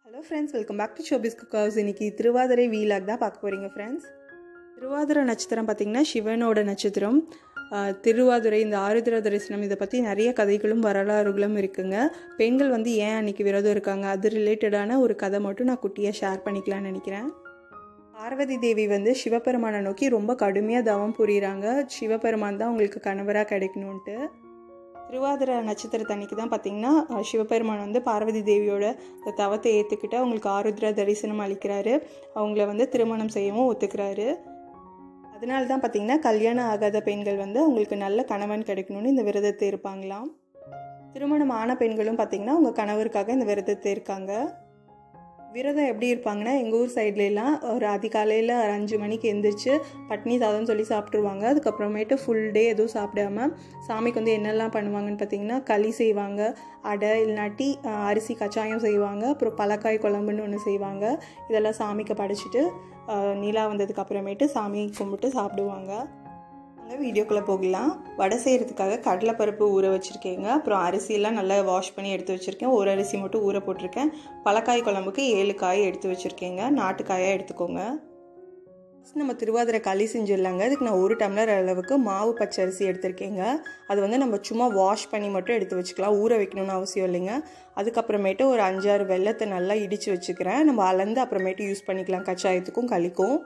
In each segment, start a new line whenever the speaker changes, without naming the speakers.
hello friends welcome back to Shobis cookers இன்னைக்கு Thiruvathirai vlog தான் பார்க்க போகிறீங்க ஃப்ரெண்ட்ஸ் திருவாதிரை நட்சத்திரம் பார்த்திங்கன்னா சிவனோட நட்சத்திரம் ஆஹ், திருவாதிரை இந்த ஆருத்ர தரிசனம் இதை பற்றி நிறைய கதைகளும் வரலாறுகளும் இருக்குங்க பெண்கள் வந்து ஏன் அன்னைக்கு விரதம் இருக்காங்க அது ரிலேட்டடான ஒரு கதை மட்டும் நான் குட்டியாக ஷேர் பண்ணிக்கலாம்னு நினைக்கிறேன் பார்வதி தேவி வந்து சிவபெருமானை நோக்கி ரொம்ப கடுமையாக தவம் புரியுறாங்க சிவபெருமான் தான் உங்களுக்கு கணவராக கிடைக்கணுன்ட்டு திருவாதிரை நட்சத்திரத்தன்னைக்கு தான் பார்த்தீங்கன்னா அஹ், சிவபெருமான் வந்து பார்வதி தேவியோட அந்த தவத்தை ஏற்றுக்கிட்டு அவங்களுக்கு ஆருத்ரா தரிசனம் அளிக்கிறாரு அவங்கள வந்து திருமணம் செய்யவும் ஒத்துக்கிறாரு அதனால தான் பார்த்தீங்கன்னா கல்யாணம் ஆகாத பெண்கள் வந்து அவங்களுக்கு நல்ல கணவன் கிடைக்கணும்னு இந்த விரதத்தை இருப்பாங்களாம் திருமணம் ஆன பெண்களும் பார்த்தீங்கன்னா அவங்க கணவருக்காக இந்த விரதத்தை இருக்காங்க விரதம் எப்படி இருப்பாங்கன்னா எங்கள் ஊர் சைட்லலாம் ஒரு அதிகாலையில் ஒரு அஞ்சு மணிக்கு எந்திரிச்சு பட்னி சாதம்னு சொல்லி சாப்பிட்ருவாங்க அதுக்கப்புறமேட்டு ஃபுல் டே எதுவும் சாப்பிடாம சாமிக்கு வந்து என்னெல்லாம் பண்ணுவாங்கன்னு பார்த்தீங்கன்னா களி செய்வாங்க அடை இல்லாட்டி அஹ், அரிசி கச்சாயம் செய்வாங்க அப்புறம் பலக்காய் குழம்புன்னு ஒன்று செய்வாங்க இதெல்லாம் சாமிக்கு படைச்சிட்டு அஹ், நிலா வந்ததுக்கு அப்புறமேட்டு சாமி கும்பிட்டு சாப்பிடுவாங்க அங்கே வீடியோக்குள்ளே போகலாம் வடை செய்கிறதுக்காக கடலைப்பருப்பு ஊற வச்சுருக்கேங்க அப்புறம் அரிசியெல்லாம் நல்லா வாஷ் பண்ணி எடுத்து வச்சுருக்கேன் ஒரு அரிசி மட்டும் ஊற போட்டிருக்கேன் பலக்காய் குழம்புக்கு ஏழு காய் எடுத்து வச்சுருக்கேங்க நாட்டுக்காயாக எடுத்துக்கோங்க First நம்ம திருவாதிரை களி செஞ்சிடலாங்க அதுக்கு நான் ஒரு டம்ளர் அளவுக்கு மாவு பச்சரிசி எடுத்திருக்கேங்க அது வந்து நம்ம சும்மா வாஷ் பண்ணி மட்டும் எடுத்து வச்சுக்கலாம் ஊற வைக்கணும்னு அவசியம் இல்லைங்க அதுக்கப்புறமேட்டு ஒரு அஞ்சாறு வெள்ளத்தை நல்லா இடித்து வச்சுக்கிறேன் நம்ம அளந்து அப்புறமேட்டு யூஸ் பண்ணிக்கலாம் கச்சாயத்துக்கும் களிக்கும்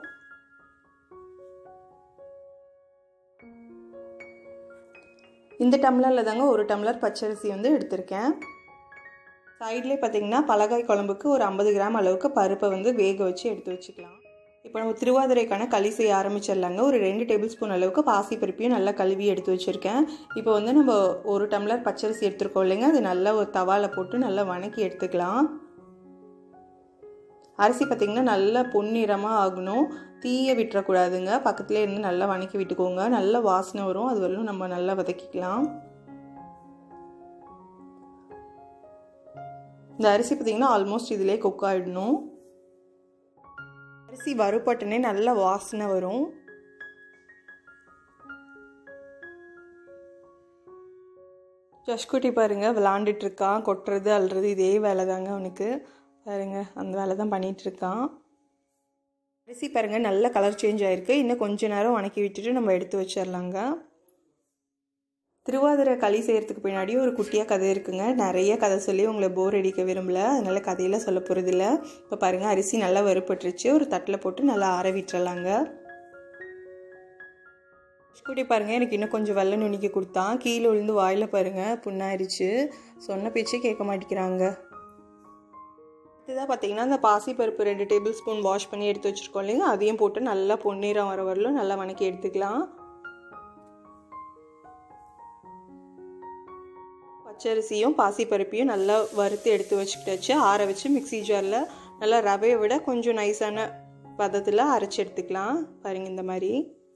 இந்த டம்ளரில் தாங்க ஒரு டம்ளர் பச்சரிசி வந்து எடுத்திருக்கேன் சைட்லேயே பார்த்தீங்கன்னா பலகாய் குழம்புக்கு ஒரு ஐம்பது கிராம் அளவுக்கு பருப்பை வந்து வேக வச்சு எடுத்து வச்சுக்கலாம் இப்போ நம்ம திருவாதிரைக்கான களி செய்ய ஆரம்பிச்சிடலாங்க ஒரு ரெண்டு டேபிள் ஸ்பூன் அளவுக்கு பாசி பருப்பையும் நல்லா கழுவி எடுத்து வச்சுருக்கேன் இப்போ வந்து நம்ம ஒரு டம்ளர் பச்சரிசி எடுத்துருக்கோம் இல்லைங்க அது நல்லா ஒரு தவாவில் போட்டு நல்லா வணக்கி எடுத்துக்கலாம் அரிசி பார்த்திங்கன்னா நல்லா பொன்னிறமாக ஆகணும் தீய விட்டுறக்கூடாதுங்க பக்கத்துலேயே இருந்து நல்லா வணக்கி விட்டுக்கோங்க நல்ல வாசனை வரும் அது வரலும் நம்ம நல்லா வதக்கிக்கலாம் இந்த அரிசி பார்த்திங்கன்னா ஆல்மோஸ்ட் இதிலே குக் ஆகிடணும் அரிசி வறுபட்டுனே நல்ல வாசனை வரும் ஜஷ்குட்டி பாருங்க விளாண்டுட்டு இருக்கான் கொட்டுறது அல்றது இதே வேலை தாங்க அவனுக்கு பாருங்க அந்த வேலை தான் பண்ணிட்டு இருக்கான் அரிசி பாருங்க நல்ல கலர் சேஞ்ச் ஆயிருக்கு இன்னும் கொஞ்ச நேரம் வணக்கி விட்டுட்டு நம்ம எடுத்து வச்சிடலாங்க திருவாதிரை களி செய்கிறதுக்கு பின்னாடி ஒரு குட்டியாக கதை இருக்குங்க நிறைய கதை சொல்லி உங்களை போர் அடிக்க விரும்பல அதனால கதையெல்லாம் சொல்ல போகிறதில்ல இப்போ பாருங்கள் அரிசி நல்லா வறுப்பட்டுருச்சு ஒரு தட்டில் போட்டு நல்லா ஆற விட்டுறலாங்க குட்டி பாருங்கள் எனக்கு இன்னும் கொஞ்சம் வெள்ளை நுணுக்கி கொடுத்தான் கீழே விழுந்து வாயில் பாருங்கள் புண்ணாயிருச்சு சொன்ன பேச்சே கேட்க மாட்டேங்கிறாங்க இதுதான் பார்த்தீங்கன்னா அந்த பாசிப்பருப்பு ரெண்டு டேபிள் ஸ்பூன் வாஷ் பண்ணி எடுத்து வச்சுருக்கோம் இல்லைங்க அதையும் போட்டு நல்லா பொன்னிறம் வர வரலும் நல்லா வணக்கி எடுத்துக்கலாம் பச்சரிசியும் பாசிப்பருப்பையும் நல்லா வறுத்து எடுத்து வச்சுக்கிட்டாச்சு ஆற வச்சு மிக்ஸி ஜாரில் நல்லா ரவையை விட கொஞ்சம் நைஸான பதத்தில் அரைச்சி எடுத்துக்கலாம் பாருங்க இந்த மாதிரி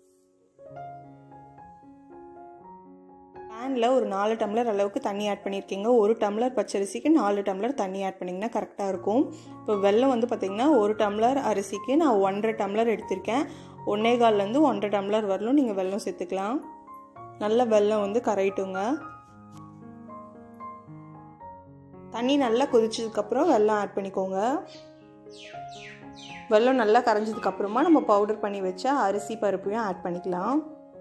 பேனில் ஒரு நாலு டம்ளர் அளவுக்கு தண்ணி ஆட் பண்ணியிருக்கீங்க ஒரு டம்ளர் பச்சரிசிக்கு நாலு டம்ளர் தண்ணி ஆட் பண்ணிங்கன்னா கரெக்டாக இருக்கும் இப்போ வெல்லம் வந்து பார்த்திங்கன்னா ஒரு டம்ளர் அரிசிக்கு நான் ஒன்றரை டம்ளர் எடுத்திருக்கேன் ஒன்றே கால்லேருந்து ஒன்றரை டம்ளர் வரலும் நீங்கள் வெல்லம் சேர்த்துக்கலாம் நல்ல வெல்லம் வந்து கரைட்டுங்க தண்ணி நல்லா கொதிச்சதுக்கப்புறம் வெல்லம் ஆட் பண்ணிக்கோங்க வெல்லம் நல்லா கரைஞ்சதுக்கப்புறமா நம்ம பவுடர் பண்ணி வச்ச அரிசி பருப்பையும் ஆட் பண்ணிக்கலாம்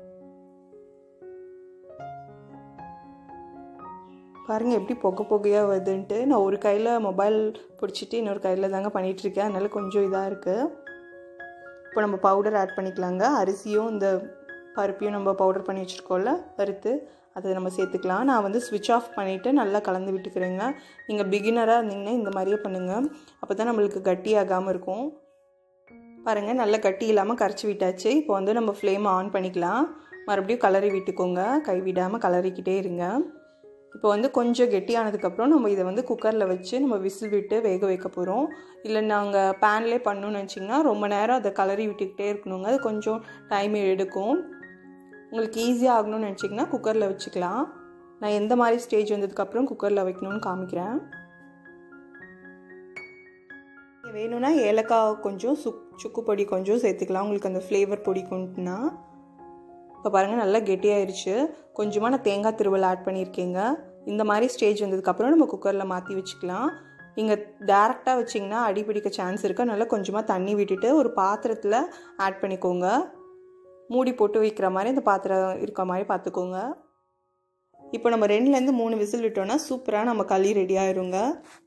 பாருங்கள் எப்படி புகை புகையாக வருதுன்ட்டு நான் ஒரு கையில் மொபைல் பிடிச்சிட்டு இன்னொரு கையில் தாங்க பண்ணிகிட்ருக்கேன் அதனால கொஞ்சம் இதாக இருக்குது இப்போ நம்ம பவுடர் ஆட் பண்ணிக்கலாங்க அரிசியும் இந்த பருப்பையும் நம்ம பவுடர் பண்ணி வச்சுருக்கோம்ல வறுத்து அதை நம்ம சேர்த்துக்கலாம் நான் வந்து ஸ்விட்ச் ஆஃப் பண்ணிவிட்டு நல்லா கலந்து விட்டுக்கிறேங்க நீங்கள் பிகினராக இருந்தீங்கன்னா இந்த மாதிரியே பண்ணுங்கள் அப்போ தான் நம்மளுக்கு கட்டியாகாமல் இருக்கும் பாருங்கள் நல்லா கட்டி இல்லாமல் கரைச்சி விட்டாச்சு இப்போ வந்து நம்ம ஃப்ளேமை ஆன் பண்ணிக்கலாம் மறுபடியும் கலரி விட்டுக்கோங்க கை விடாமல் கலரிக்கிட்டே இருங்க இப்போ வந்து கொஞ்சம் கெட்டியானதுக்கப்புறம் நம்ம இதை வந்து குக்கரில் வச்சு நம்ம விசில் விட்டு வேக வைக்க போகிறோம் இல்லை நாங்கள் பேன்லேயே பண்ணணும்னு வச்சிங்கன்னா ரொம்ப நேரம் அதை கலரி விட்டுக்கிட்டே இருக்கணுங்க அது கொஞ்சம் டைம் எடுக்கும் உங்களுக்கு ஈஸியாக ஆகணும்னு நினச்சிங்கன்னா குக்கரில் வச்சுக்கலாம் நான் எந்த மாதிரி ஸ்டேஜ் வந்ததுக்கப்புறம் குக்கரில் வைக்கணும்னு காமிக்கிறேன் வேணும்னா ஏலக்காய் கொஞ்சம் சுக் சுக்கு பொடி கொஞ்சம் சேர்த்துக்கலாம் உங்களுக்கு அந்த ஃப்ளேவர் பிடிக்கும்னா இப்போ பாருங்கள் நல்லா கெட்டியாயிருச்சு கொஞ்சமாக நான் தேங்காய் திருவல் ஆட் பண்ணியிருக்கேங்க இந்த மாதிரி ஸ்டேஜ் வந்ததுக்கப்புறம் நம்ம குக்கரில் மாற்றி வச்சுக்கலாம் இங்கே டேரெக்டாக வச்சிங்கன்னா அடி பிடிக்க சான்ஸ் இருக்குது அதனால் கொஞ்சமாக தண்ணி விட்டுட்டு ஒரு பாத்திரத்தில் ஆட் பண்ணிக்கோங்க மூடி போட்டு வைக்கிற மாதிரி அந்த பாத்திரம் இருக்க மாதிரி பார்த்துக்கோங்க இப்போ நம்ம ரெண்டுலேருந்து மூணு விசில் விட்டோன்னா சூப்பராக நம்ம களி ரெடி ஆயிருங்க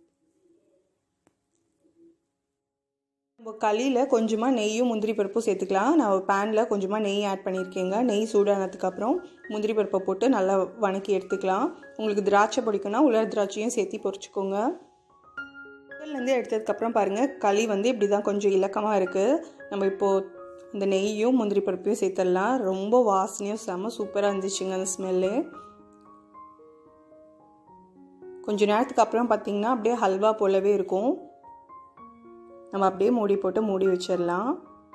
நம்ம களியில் கொஞ்சமாக நெய்யும் முந்திரி பருப்பும் சேர்த்துக்கலாம் நான் ஒரு பேனில் கொஞ்சமாக நெய் ஆட் பண்ணியிருக்கேங்க நெய் சூடானதுக்கப்புறம் முந்திரி பருப்பை போட்டு நல்லா வணக்கி எடுத்துக்கலாம் உங்களுக்கு திராட்சை பிடிக்குன்னா உலர் திராட்சையும் சேர்த்து பொரிச்சுக்கோங்க குக்கர்லேருந்து எடுத்ததுக்கப்புறம் பாருங்கள் களி வந்து இப்படி தான் கொஞ்சம் இலக்கமாக இருக்குது நம்ம இப்போது இந்த நெய்யும் முந்திரி பருப்பையும் சேர்த்துடலாம் ரொம்ப வாசனையும் செம்ம சூப்பராக இருந்துச்சுங்க அந்த ஸ்மெல்லு கொஞ்ச நேரத்துக்கு அப்புறம் பார்த்திங்கன்னா அப்படியே ஹல்வா போலவே இருக்கும் நம்ம அப்படியே மூடி போட்டு மூடி வச்சிடலாம்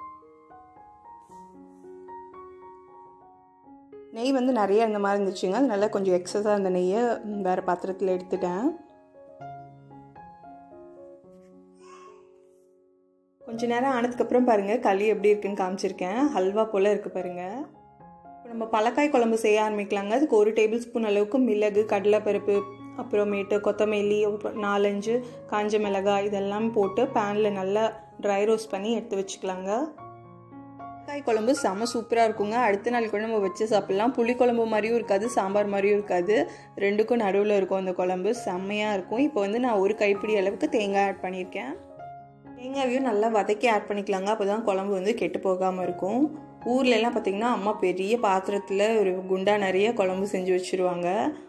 நெய் வந்து நிறைய இந்த மாதிரி இருந்துச்சுங்க அதனால கொஞ்சம் எக்ஸஸாக அந்த நெய்யை வேறு பாத்திரத்தில் எடுத்துட்டேன் கொஞ்ச நேரம் ஆனதுக்கப்புறம் பாருங்கள் களி எப்படி இருக்குன்னு காமிச்சிருக்கேன் ஹல்வா போல் இருக்குது பாருங்கள் இப்போ நம்ம பழக்காய் குழம்பு செய்ய ஆரம்பிக்கலாங்க அதுக்கு ஒரு டேபிள் ஸ்பூன் அளவுக்கு மிளகு கடலைப்பருப்பு அப்புறமேட்டு கொத்தமல்லி நாலஞ்சு காஞ்ச மிளகாய் இதெல்லாம் போட்டு பேனில் நல்லா ட்ரை ரோஸ்ட் பண்ணி எடுத்து வச்சுக்கலாங்க காய் குழம்பு செம்ம சூப்பராக இருக்குங்க அடுத்த நாள் கூட நம்ம வச்சு சாப்பிட்லாம் புளி குழம்பு மாதிரியும் இருக்காது சாம்பார் மாதிரியும் இருக்காது ரெண்டுக்கும் நடுவில் இருக்கும் அந்த குழம்பு செம்மையாக இருக்கும் இப்போ வந்து நான் ஒரு கைப்பிடி அளவுக்கு தேங்காய் ஆட் பண்ணியிருக்கேன் தேங்காயும் நல்லா வதக்கி ஆட் பண்ணிக்கலாங்க அப்போ தான் குழம்பு வந்து கெட்டு போகாமல் இருக்கும் ஊர்லெலாம் பார்த்திங்கன்னா அம்மா பெரிய பாத்திரத்தில் ஒரு குண்டா நிறைய குழம்பு செஞ்சு வச்சுருவாங்க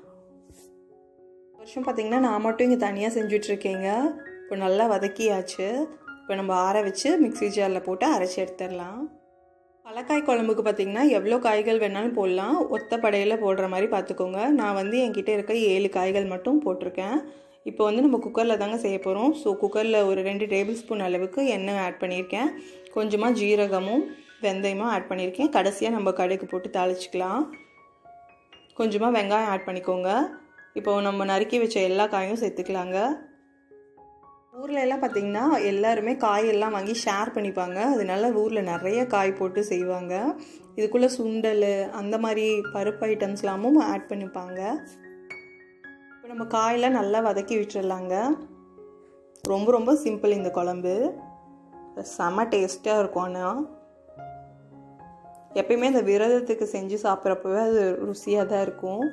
வருஷம் பார்த்திங்கன்னா நான் மட்டும் இங்கே தனியாக செஞ்சுட்ருக்கேங்க இப்போ நல்லா வதக்கியாச்சு இப்போ நம்ம ஆற வச்சு மிக்ஸி ஜாரில் போட்டு அரைச்சி எடுத்துடலாம் பழக்காய் குழம்புக்கு பார்த்திங்கன்னா எவ்வளோ காய்கள் வேணாலும் போடலாம் ஒத்த படையில் போடுற மாதிரி பார்த்துக்கோங்க நான் வந்து என்கிட்ட இருக்க ஏழு காய்கள் மட்டும் போட்டிருக்கேன் இப்போ வந்து நம்ம குக்கரில் தாங்க செய்ய போகிறோம் ஸோ குக்கரில் ஒரு ரெண்டு டேபிள் ஸ்பூன் அளவுக்கு எண்ணெய் ஆட் பண்ணியிருக்கேன் கொஞ்சமாக ஜீரகமும் வெந்தயமும் ஆட் பண்ணியிருக்கேன் கடைசியாக நம்ம கடுகு போட்டு தாளிச்சிக்கலாம் கொஞ்சமாக வெங்காயம் ஆட் பண்ணிக்கோங்க இப்போ நம்ம நறுக்கி வச்ச எல்லா காயும் சேர்த்துக்கலாங்க ஊரில் எல்லாம் பார்த்திங்கன்னா எல்லாருமே காயெல்லாம் வாங்கி ஷேர் பண்ணிப்பாங்க அதனால ஊரில் நிறைய காய் போட்டு செய்வாங்க இதுக்குள்ளே சுண்டல் அந்த மாதிரி பருப்பு ஐட்டம்ஸ்லாமும் ஆட் பண்ணிப்பாங்க இப்போ நம்ம காயெல்லாம் நல்லா வதக்கி விட்டுறலாங்க ரொம்ப ரொம்ப சிம்பிள் இந்த குழம்பு செம்ம டேஸ்ட்டாக இருக்கும் ஆனால் எப்பயுமே இந்த விரதத்துக்கு செஞ்சு சாப்பிட்றப்பவே அது ருசியாக தான் இருக்கும்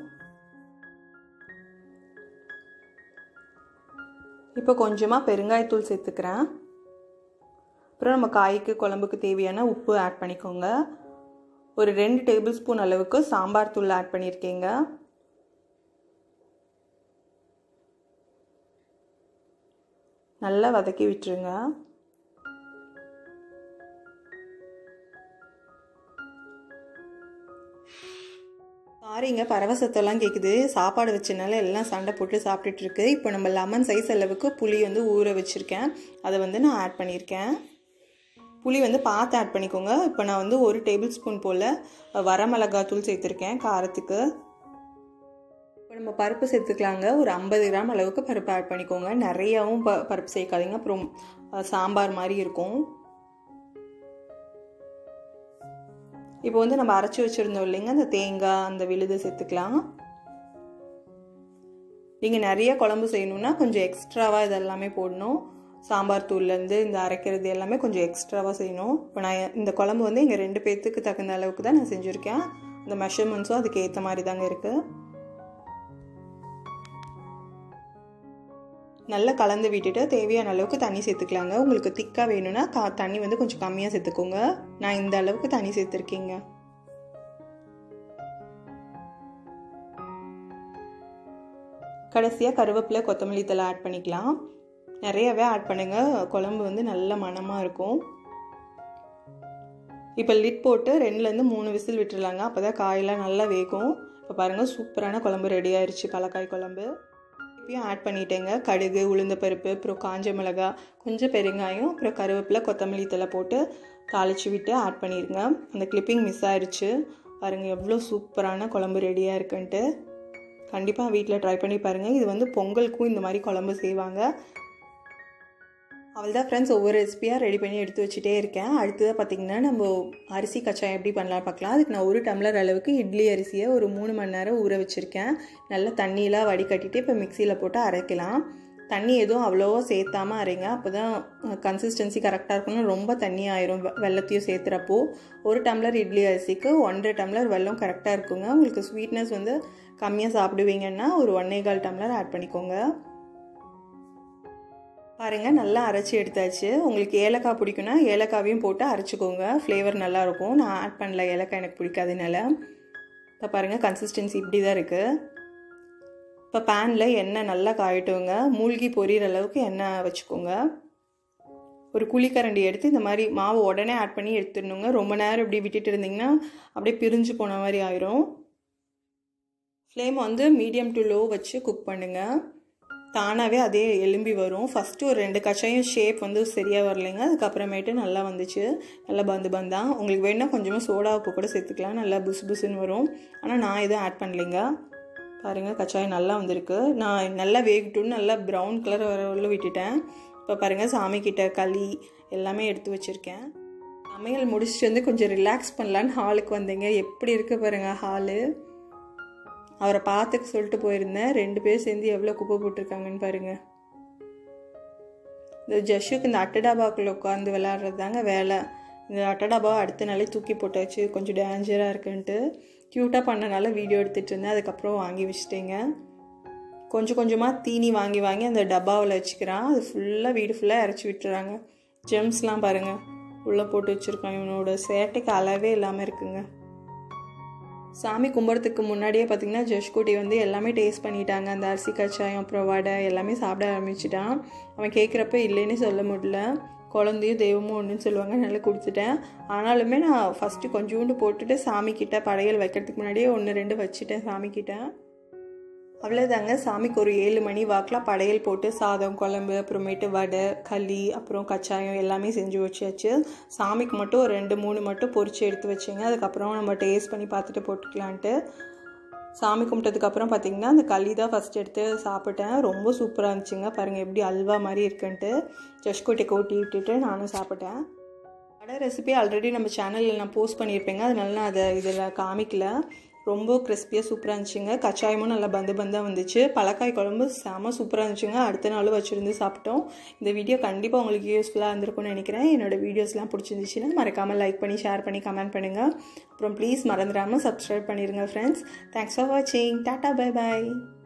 இப்போ கொஞ்சமாக பெருங்காயத்தூள் சேர்த்துக்கிறேன் அப்புறம் நம்ம காய்க்கு குழம்புக்கு தேவையான உப்பு ஆட் பண்ணிக்கோங்க ஒரு ரெண்டு டேபிள் ஸ்பூன் அளவுக்கு சாம்பார் தூள் ஆட் பண்ணியிருக்கேங்க நல்லா வதக்கி விட்டுருங்க சாரிங்க பரவசத்தெல்லாம் கேட்குது சாப்பாடு வச்சனால எல்லாம் சண்டை போட்டு சாப்பிட்டுட்டு இருக்கு இப்போ நம்ம லெமன் சைஸ் அளவுக்கு புளி வந்து ஊற வச்சுருக்கேன் அதை வந்து நான் ஆட் பண்ணியிருக்கேன் புளி வந்து பார்த்து ஆட் பண்ணிக்கோங்க இப்போ நான் வந்து ஒரு டேபிள் ஸ்பூன் போல் வரமிளகாத்தூள் சேர்த்துருக்கேன் காரத்துக்கு இப்போ நம்ம பருப்பு சேர்த்துக்கலாங்க ஒரு ஐம்பது கிராம் அளவுக்கு பருப்பு ஆட் பண்ணிக்கோங்க நிறையாவும் ப பருப்பு சேர்க்காதீங்க அப்புறம் சாம்பார் மாதிரி இருக்கும் இப்போ வந்து நம்ம அரைச்சி வச்சுருந்தோம் இல்லைங்க அந்த தேங்காய் அந்த விழுது சேர்த்துக்கலாம் நீங்கள் நிறைய குழம்பு செய்யணுன்னா கொஞ்சம் எக்ஸ்ட்ராவாக இதெல்லாமே போடணும் சாம்பார் தூள்லேருந்து இந்த அரைக்கிறது எல்லாமே கொஞ்சம் எக்ஸ்ட்ராவாக செய்யணும் இப்போ நான் இந்த குழம்பு வந்து எங்கள் ரெண்டு பேர்த்துக்கு தகுந்த அளவுக்கு தான் நான் செஞ்சுருக்கேன் அந்த மெஷர்மெண்ட்ஸும் அதுக்கு ஏற்ற மாதிரி தாங்க இருக்குது நல்லா கலந்து விட்டுட்டு தேவையான அளவுக்கு தண்ணி சேர்த்துக்கலாங்க உங்களுக்கு திக்காக வேணும்னா கா தண்ணி வந்து கொஞ்சம் கம்மியாக சேர்த்துக்கோங்க நான் இந்த அளவுக்கு தண்ணி சேர்த்துருக்கேங்க கடைசியாக கருவேப்பிலை கொத்தமல்லி தலை ஆட் பண்ணிக்கலாம் நிறையவே ஆட் பண்ணுங்கள் குழம்பு வந்து நல்ல மணமாக இருக்கும் இப்போ லிட் போட்டு ரெண்டுலேருந்து மூணு விசில் விட்டுருலாங்க அப்போ தான் காயெல்லாம் நல்லா வேகும் இப்போ பாருங்கள் சூப்பரான குழம்பு ரெடி ஆயிடுச்சு பழக்காய் குழம்பு இப்பயும் ஆட் பண்ணிட்டேங்க கடுகு உளுந்த பருப்பு அப்புறம் காஞ்ச மிளகா கொஞ்சம் பெருங்காயம் அப்புறம் கருவேப்பிலை கொத்தமல்லி தலை போட்டு தாளித்து விட்டு ஆட் பண்ணிடுங்க அந்த கிளிப்பிங் மிஸ் ஆயிடுச்சு பாருங்கள் எவ்வளோ சூப்பரான குழம்பு ரெடியாக இருக்குன்ட்டு கண்டிப்பாக வீட்டில் ட்ரை பண்ணி பாருங்கள் இது வந்து பொங்கலுக்கும் இந்த மாதிரி குழம்பு செய்வாங்க அவள் தான் ஃப்ரெண்ட்ஸ் ஒவ்வொரு ரெசிபியாக ரெடி பண்ணி எடுத்து வச்சுட்டே இருக்கேன் அடுத்ததாக பார்த்திங்கன்னா நம்ம அரிசி கச்சாயம் எப்படி பண்ணலாம் பார்க்கலாம் அதுக்கு நான் ஒரு டம்ளர் அளவுக்கு இட்லி அரிசியை ஒரு மூணு மணி நேரம் ஊற வச்சுருக்கேன் நல்லா தண்ணியெலாம் வடிகட்டிட்டு இப்போ மிக்சியில் போட்டு அரைக்கலாம் தண்ணி எதுவும் அவ்வளோவா சேர்த்தாமல் அரைங்க அப்போ தான் கன்சிஸ்டன்சி கரெக்டாக இருக்கணும் ரொம்ப தண்ணி ஆயிரும் வெள்ளத்தையும் சேர்த்துறப்போ ஒரு டம்ளர் இட்லி அரிசிக்கு ஒன்றரை டம்ளர் வெல்லம் கரெக்டாக இருக்குங்க உங்களுக்கு ஸ்வீட்னஸ் வந்து கம்மியாக சாப்பிடுவீங்கன்னா ஒரு ஒன்னே கால் டம்ளர் ஆட் பண்ணிக்கோங்க பாருங்கள் நல்லா அரைச்சி எடுத்தாச்சு உங்களுக்கு ஏலக்காய் பிடிக்குன்னா ஏலக்காவையும் போட்டு அரைச்சிக்கோங்க ஃப்ளேவர் நல்லாயிருக்கும் நான் ஆட் பண்ணல ஏலக்காய் எனக்கு பிடிக்காதனால இப்போ பாருங்கள் கன்சிஸ்டன்சி இப்படி தான் இருக்குது இப்போ பேனில் எண்ணெய் நல்லா காயட்டுங்க மூழ்கி பொரியிற அளவுக்கு எண்ணெய் வச்சுக்கோங்க ஒரு குழிக்கரண்டி எடுத்து இந்த மாதிரி மாவு உடனே ஆட் பண்ணி எடுத்துடணுங்க ரொம்ப நேரம் இப்படி விட்டுட்டு இருந்தீங்கன்னா அப்படியே பிரிஞ்சு போன மாதிரி ஆயிரும் ஃப்ளேம் வந்து மீடியம் டு லோ வச்சு குக் பண்ணுங்கள் தானாகவே அதே எலும்பி வரும் ஃபஸ்ட்டு ஒரு ரெண்டு கச்சாயம் ஷேப் வந்து சரியாக வரலைங்க அதுக்கப்புறமேட்டு நல்லா வந்துச்சு நல்லா பந்து பந்தான் உங்களுக்கு வேணால் கொஞ்சமாக சோடா உப்பு கூட சேர்த்துக்கலாம் நல்லா புசு புசுன்னு வரும் ஆனால் நான் எதுவும் ஆட் பண்ணலைங்க பாருங்கள் கச்சாயம் நல்லா வந்திருக்கு நான் நல்லா வேகட்டும்னு நல்லா ப்ரௌன் கலர் வர விட்டுட்டேன் இப்போ பாருங்கள் சாமிக்கிட்ட களி எல்லாமே எடுத்து வச்சுருக்கேன் சமையல் முடிச்சுட்டு வந்து கொஞ்சம் ரிலாக்ஸ் பண்ணலான்னு ஹாலுக்கு வந்தீங்க எப்படி இருக்கு பாருங்கள் ஹாலு அவரை பார்த்துக்க சொல்லிட்டு போயிருந்தேன் ரெண்டு பேர் சேர்ந்து எவ்வளோ குப்பை போட்டிருக்காங்கன்னு பாருங்கள் இந்த ஜஷுக்கு இந்த அட்டடாபாக்குள்ள உட்காந்து விளாட்றது தாங்க வேலை இந்த அட்டடாபா அடுத்த நாளே தூக்கி போட்டாச்சு கொஞ்சம் டேஞ்சராக இருக்குன்ட்டு க்யூட்டாக பண்ணனால வீடியோ எடுத்துகிட்டு இருந்தேன் அதுக்கப்புறம் வாங்கி வச்சுட்டேங்க கொஞ்சம் கொஞ்சமாக தீனி வாங்கி வாங்கி அந்த டப்பாவில் வச்சுக்கிறான் அது ஃபுல்லாக வீடு ஃபுல்லாக இறச்சி விட்டுறாங்க ஜெம்ஸ்லாம் பாருங்கள் உள்ளே போட்டு வச்சுருக்கான் இவனோட சேட்டைக்கு அளவே இல்லாமல் இருக்குங்க சாமி கும்பிட்றதுக்கு முன்னாடியே பார்த்தீங்கன்னா ஜஷ்குட்டி வந்து எல்லாமே டேஸ்ட் பண்ணிட்டாங்க அந்த அரிசி கச்சாயம் அப்புறம் வடை எல்லாமே சாப்பிட ஆரம்பிச்சிட்டான் அவன் கேட்குறப்ப இல்லைன்னு சொல்ல முடியல குழந்தையும் தெய்வமும் ஒன்றுன்னு சொல்லுவாங்க நல்லா கொடுத்துட்டேன் ஆனாலுமே நான் ஃபஸ்ட்டு கொஞ்சோண்டு போட்டுட்டு சாமிக்கிட்ட படையல் வைக்கிறதுக்கு முன்னாடியே ஒன்று ரெண்டு வச்சுட்டேன் சாமிக்கிட்ட அவ்வளோதாங்க சாமிக்கு ஒரு ஏழு மணி வாக்கில் படையல் போட்டு சாதம் குழம்பு அப்புறமேட்டு வடை களி அப்புறம் கச்சாயம் எல்லாமே செஞ்சு வச்சாச்சு சாமிக்கு மட்டும் ஒரு ரெண்டு மூணு மட்டும் பொரிச்சு எடுத்து வச்சுங்க அதுக்கப்புறம் நம்ம டேஸ்ட் பண்ணி பார்த்துட்டு போட்டுக்கலான்ட்டு சாமி கும்பிட்டதுக்கப்புறம் பார்த்திங்கன்னா அந்த களி தான் ஃபஸ்ட் எடுத்து சாப்பிட்டேன் ரொம்ப சூப்பராக இருந்துச்சுங்க பாருங்கள் எப்படி அல்வா மாதிரி இருக்குன்ட்டு ஜஷ்கோட்டை கோட்டி விட்டுட்டு நானும் சாப்பிட்டேன் வடை ரெசிபி ஆல்ரெடி நம்ம சேனலில் நான் போஸ்ட் பண்ணியிருப்பேங்க அதனால நான் அதை இதில் காமிக்கல ரொம்ப கிறிஸ்பியாக சூப்பராக இருந்துச்சுங்க கச்சாயமும் நல்லா பந்து பந்தாக வந்துச்சு பழக்காய் குழம்பு செம சூப்பராக இருந்துச்சுங்க அடுத்த நாள் வச்சுருந்து சாப்பிட்டோம் இந்த வீடியோ கண்டிப்பாக உங்களுக்கு யூஸ்ஃபுல்லாக இருந்திருக்கும்னு நினைக்கிறேன் என்னோடய வீடியோஸ்லாம் பிடிச்சிருந்துச்சுன்னா மறக்காமல் லைக் பண்ணி ஷேர் பண்ணி கமெண்ட் பண்ணுங்கள் அப்புறம் ப்ளீஸ் மறந்துடாமல் சப்ஸ்கிரைப் பண்ணிடுங்க ஃப்ரெண்ட்ஸ் தேங்க்ஸ் ஃபார் வாட்சிங் டாட்டா பை பாய்